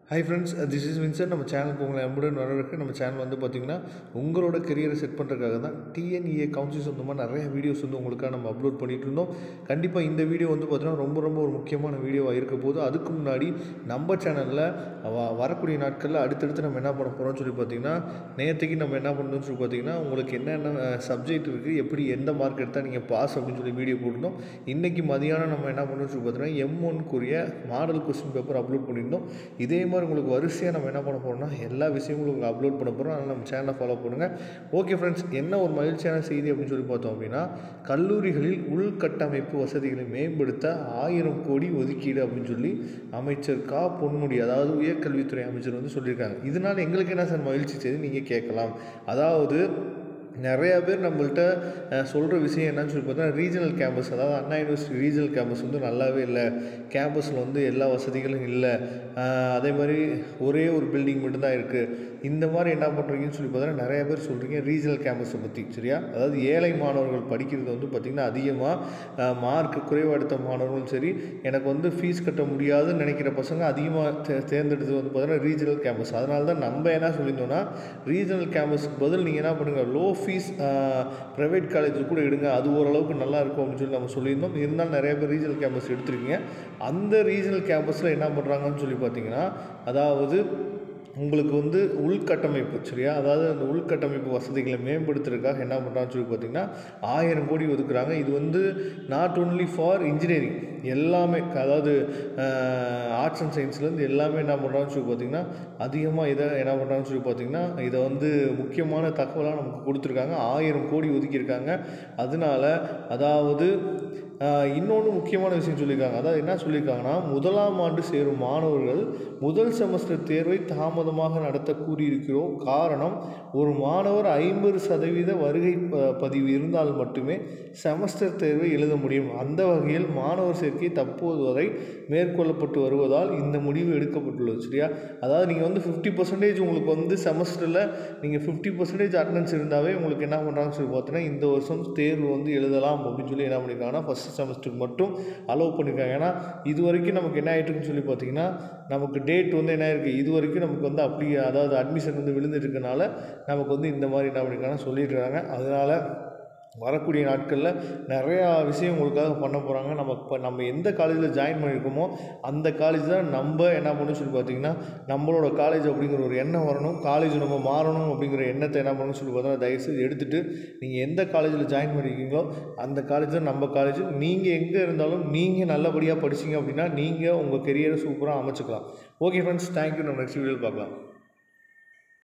high friends this is Vincent நம்ம சேனலுக்கு உங்களை அன்புடன் வரவேற்க நம்ம சேனல் வந்து பார்த்திங்கன்னா உங்களோட கெரியரை செட் பண்ணுறதுக்காக தான் டிஎன்இஏ கவுன்சில் சொந்தமாக நிறைய வீடியோஸ் வந்து உங்களுக்காக நம்ம அப்லோட் பண்ணிகிட்டு இருந்தோம் கண்டிப்பாக இந்த வீடியோ வந்து பார்த்திங்கன்னா ரொம்ப ரொம்ப ஒரு முக்கியமான வீடியோவாக இருக்க போது அதுக்கு முன்னாடி நம்ம சேனலில் வரக்கூடிய நாட்களில் அடுத்தடுத்து நம்ம என்ன பண்ண போகிறோம்னு சொல்லி பார்த்தீங்கன்னா நேற்றுக்கு நம்ம என்ன பண்ணணும்னு சொல்லி பார்த்தீங்கன்னா உங்களுக்கு என்னென்ன சப்ஜெக்ட் இருக்குது எப்படி எந்த மார்க் எடுத்தால் நீங்கள் பாஸ் அப்படின்னு சொல்லி வீடியோ போட்டிருந்தோம் இன்றைக்கி மதியானம் நம்ம என்ன பண்ணணும்னு சொல்லி பார்த்தீங்கன்னா எம் ஒன்க்குரிய மாடல் கொஸ்டின் பேப்பர் அப்லோட் பண்ணியிருந்தோம் இதே மாதிரி உங்களுக்கு வரிசையாக நம்ம என்ன பண்ண போகிறோம்னா எல்லா விஷயங்களும் உங்களுக்கு அப்லோட் பண்ண போகிறோம் அதனால் நம்ம சேனலை ஃபாலோ பண்ணுங்கள் ஓகே ஃப்ரெண்ட்ஸ் என்ன ஒரு மகிழ்ச்சியான செய்தி அப்படின்னு சொல்லி பார்த்தோம் அப்படின்னா கல்லூரிகளில் உள்கட்டமைப்பு வசதிகளை மேம்படுத்த ஆயிரம் கோடி ஒதுக்கீடு அப்படின்னு சொல்லி அமைச்சர் கா பொன்முடி அதாவது உயர்கல்வித்துறை அமைச்சர் வந்து சொல்லியிருக்காங்க இதனால் எங்களுக்கு என்ன சார் மகிழ்ச்சி செய்தி நீங்கள் கேட்கலாம் அதாவது நிறையா பேர் நம்மள்ட்ட சொல்கிற விஷயம் என்னன்னு சொல்லி பார்த்தா ரீஜனல் கேம்பஸ் அதாவது அண்ணா யூனிவர்சிட்டி ரீஜனல் கேம்பஸ் வந்து நல்லாவே இல்லை கேம்பஸில் வந்து எல்லா வசதிகளும் இல்லை அதே மாதிரி ஒரே ஒரு பில்டிங் மட்டும்தான் இருக்குது இந்த மாதிரி என்ன பண்ணுறீங்கன்னு சொல்லி பார்த்தீங்கன்னா நிறைய பேர் சொல்கிறீங்க ரீஜனல் கேம்பஸை பற்றி சரியா அதாவது ஏழை மாணவர்கள் படிக்கிறது வந்து பார்த்திங்கன்னா அதிகமாக மார்க் குறைவாக எடுத்த மாணவர்களும் சரி எனக்கு வந்து ஃபீஸ் கட்ட முடியாதுன்னு நினைக்கிற பசங்க அதிகமாக தே தேர்ந்தெடுத்து வந்து பார்த்தீங்கன்னா ரீஜனல் கேம்பஸ் அதனால தான் நம்ம என்ன சொல்லியிருந்தோம்னா ரீஜனல் கேம்பஸ்க்கு பதில் நீங்கள் என்ன பண்ணுங்கள் லோ ஃபீஸ் ப்ரைவேட் காலேஜில் கூட எடுங்க அது ஓரளவுக்கு நல்லா இருக்கும் அப்படின்னு சொல்லி நம்ம சொல்லியிருந்தோம் இருந்தாலும் நிறைய பேர் ரீஜனல் கேம்பஸ் எடுத்திருக்கீங்க அந்த ரீஜனல் கேம்பஸில் என்ன பண்ணுறாங்கன்னு சொல்லி பார்த்தீங்கன்னா அதாவது உங்களுக்கு வந்து உள்கட்டமைப்பு சரியா அதாவது அந்த உள்கட்டமைப்பு வசதிகளை மேம்படுத்துறதுக்காக என்ன பண்ணுறான்னு சொல்லி பார்த்தீங்கன்னா ஆயிரம் கோடி ஒதுக்குறாங்க இது வந்து நாட் ஓன்லி ஃபார் இன்ஜினியரிங் எல்லாமே அதாவது ஆர்ட்ஸ் அண்ட் சயின்ஸ்லேருந்து எல்லாமே என்ன பண்ணுறான்னு சொல்லி பார்த்தீங்கன்னா அதிகமாக இதை என்ன பண்ணுறான்னு சொல்லி பார்த்தீங்கன்னா இதை வந்து முக்கியமான தகவலாக நமக்கு கொடுத்துருக்காங்க ஆயிரம் கோடி ஒதுக்கியிருக்காங்க அதனால அதாவது இன்னொன்று முக்கியமான விஷயம் சொல்லியிருக்காங்க அதாவது என்ன சொல்லியிருக்காங்கன்னா முதலாம் ஆண்டு சேரும் மாணவர்கள் முதல் செமஸ்டர் தேர்வை தாமதமாக நடத்த கூறியிருக்கிறோம் காரணம் ஒரு மாணவர் ஐம்பது சதவீத வருகை ப பதிவு இருந்தால் மட்டுமே செமஸ்டர் தேர்வை எழுத முடியும் அந்த வகையில் மாணவர் சேர்க்கை தற்போது வரை மேற்கொள்ளப்பட்டு வருவதால் இந்த முடிவு எடுக்கப்பட்டுள்ளது சரியா அதாவது நீங்கள் வந்து ஃபிஃப்டி பர்சன்டேஜ் உங்களுக்கு வந்து செமஸ்டரில் நீங்கள் ஃபிஃப்டி பர்சன்டேஜ் அட்டண்டன்ஸ் இருந்தாவே உங்களுக்கு என்ன பண்ணுறாங்கன்னு சொல்லி பார்த்தீங்கன்னா இந்த வருஷம் தேர்வு வந்து எழுதலாம் அப்படின்னு சொல்லி என்ன பண்ணியிருக்காங்கன்னா ஃபஸ்ட் செமஸ்டருக்கு மட்டும் அலோவ் பண்ணியிருக்காங்க ஏன்னா இது வரைக்கும் நமக்கு என்ன ஆகிட்டுருக்குன்னு சொல்லி பார்த்தீங்கன்னா நமக்கு டேட் வந்து என்ன இருக்குது இது வரைக்கும் நமக்கு வந்து அப்படி அதாவது அட்மிஷன் வந்து விழுந்துட்டு இருக்கனால நமக்கு வந்து இந்த மாதிரி என்ன பண்ணியிருக்காங்கன்னா சொல்லிட்டுருக்காங்க அதனால் வரக்கூடிய நாட்களில் நிறையா விஷயம் உங்களுக்காக பண்ண போகிறாங்க நம்ம இப்போ நம்ம எந்த காலேஜில் ஜாயின் பண்ணியிருக்கோமோ அந்த காலேஜ் தான் நம்ம என்ன பண்ணணும் சொல்லி பார்த்தீங்கன்னா நம்மளோட காலேஜ் அப்படிங்கிற ஒரு எண்ணம் வரணும் காலேஜ் நம்ம மாறணும் அப்படிங்கிற எண்ணத்தை என்ன பண்ணணும்னு சொல்லி பார்த்தோன்னா தயவுசெய்து எடுத்துகிட்டு நீங்கள் எந்த காலேஜில் ஜாயின் பண்ணியிருக்கீங்களோ அந்த காலேஜ் தான் நம்ம காலேஜ் நீங்கள் எங்கே இருந்தாலும் நீங்கள் நல்லபடியாக படிச்சிங்க அப்படின்னா நீங்கள் உங்கள் கெரியரை சூப்பராக அமைச்சிக்கலாம் ஓகே ஃப்ரெண்ட்ஸ் தேங்க்யூ நம்ம நெக்ஸ்ட் வீடியோவில் பார்க்கலாம்